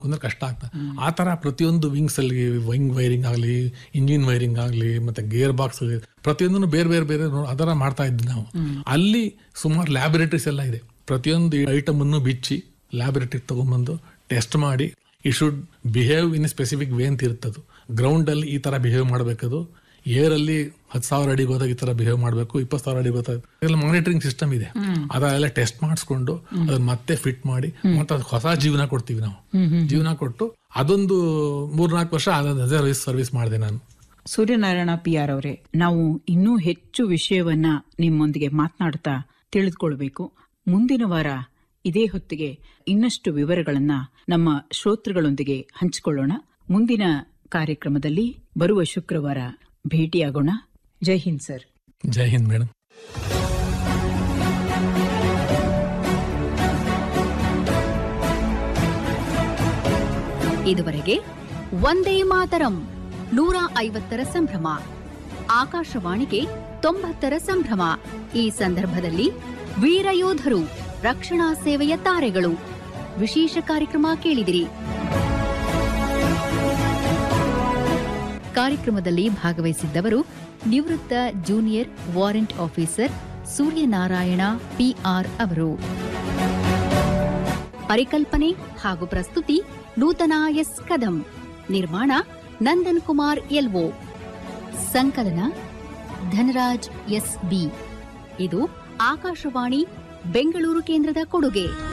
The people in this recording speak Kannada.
ಅಂದ್ರೆ ಕಷ್ಟ ಆಗ್ತದೆ ಆ ತರ ಪ್ರತಿಯೊಂದು ವಿಂಗ್ಸ್ ಅಲ್ಲಿ ವಿಂಗ್ ವೈರಿಂಗ್ ಆಗಲಿ ಇಂಜಿನ್ ವೈರಿಂಗ್ ಆಗಲಿ ಮತ್ತೆ ಗೇರ್ ಬಾಕ್ಸ್ ಪ್ರತಿಯೊಂದನ್ನು ಬೇರೆ ಬೇರೆ ಬೇರೆ ನೋ- ಅದರ ಮಾಡ್ತಾ ಇದ್ವಿ ನಾವು ಅಲ್ಲಿ ಸುಮಾರು ಲ್ಯಾಬೊರೇಟರೀಸ್ ಎಲ್ಲ ಇದೆ ಪ್ರತಿಯೊಂದು ಐಟಮ್ ಅನ್ನು ಬಿಚ್ಚಿ ಲ್ಯಾಬೊರೇಟರಿ ತಗೊಂಡ್ಬಂದು ಟೆಸ್ಟ್ ಮಾಡಿ ಈ should behave in specific way ಅಂತ ಇರ್ತದು ಗ್ರೌಂಡ್ ಅಲ್ಲಿ ಈ ತರ ಬಿಹೇವ್ ಮಾಡಬೇಕದು ಏರ್ ಅಲ್ಲಿ ಹತ್ತು ಸಾವಿರ ಅಡಿಗೆ ಹೋದಾಗ ಈ ತರ ಬಿಹೇವ್ ಮಾಡಬೇಕು ಇಪ್ಪತ್ತು ಸಾವಿರ ಅಡಿಗೆ ಹೋದಾಗ ಎಲ್ಲ ಮಾನಿಟರಿಂಗ್ ಸಿಸ್ಟಮ್ ಇದೆ ಅದೆಲ್ಲ ಟೆಸ್ಟ್ ಮಾಡಿಸ್ಕೊಂಡು ಅದನ್ನ ಮತ್ತೆ ಫಿಟ್ ಮಾಡಿ ಮತ್ತೆ ಅದಕ್ಕೆ ಹೊಸ ಜೀವನ ಕೊಡ್ತೀವಿ ನಾವು ಜೀವನ ಕೊಟ್ಟು ಅದೊಂದು ಮೂರ್ನಾಲ್ಕು ವರ್ಷ ಅದೇ ಸರ್ವಿಸ್ ಮಾಡಿದೆ ನಾನು ಸೂರ್ಯನಾರಾಯಣ ಪಿ ಆರ್ ಅವರೇ ನಾವು ಇನ್ನೂ ಹೆಚ್ಚು ವಿಷಯವನ್ನ ನಿಮ್ಮೊಂದಿಗೆ ಮಾತನಾಡ್ತಾ ತಿಳಿದುಕೊಳ್ಬೇಕು ಮುಂದಿನ ವಾರ ಇದೇ ಹೊತ್ತಿಗೆ ಇನ್ನಷ್ಟು ವಿವರಗಳನ್ನ ನಮ್ಮ ಶ್ರೋತೃಗಳೊಂದಿಗೆ ಹಂಚಿಕೊಳ್ಳೋಣ ಮುಂದಿನ ಕಾರ್ಯಕ್ರಮದಲ್ಲಿ ಬರುವ ಶುಕ್ರವಾರ ಭೇಟಿಯಾಗೋಣ ಜೈ ಹಿಂದ್ ಸರ್ ಜೈ ಹಿಂದ್ ಮೇಡಮ್ ಇದುವರೆಗೆ ಒಂದೇ ಮಾತರಂ ನೂರ ಐವತ್ತರ ಸಂಭ್ರಮ ಆಕಾಶವಾಣಿಗೆ ತೊಂಬತ್ತರ ಸಂಭ್ರಮ ಈ ಸಂದರ್ಭದಲ್ಲಿ ವೀರಯೋಧರು ರಕ್ಷಣಾ ಸೇವೆಯ ತಾರೆಗಳು ವಿಶೇಷ ಕಾರ್ಯಕ್ರಮ ಕೇಳಿದಿರಿ ಕಾರ್ಯಕ್ರಮದಲ್ಲಿ ಭಾಗವಹಿಸಿದ್ದವರು ನಿವೃತ್ತ junior warrant officer Suryanarayana PR ಅವರು ಪರಿಕಲ್ಪನೆ ಹಾಗೂ ಪ್ರಸ್ತುತಿ ನೂತನ ಎಸ್ ಕದಂ ನಿರ್ಮಾಣ ನಂದನ್ ಕುಮಾರ್ ಎಲ್ಒ ಸಂಕಲನ ಧನರಾಜ್ ಎಸ್ ಬಿ ಇದು ಆಕಾಶವಾಣಿ ಬೆಂಗಳೂರು ಕೇಂದ್ರದ ಕೊಡುಗೆ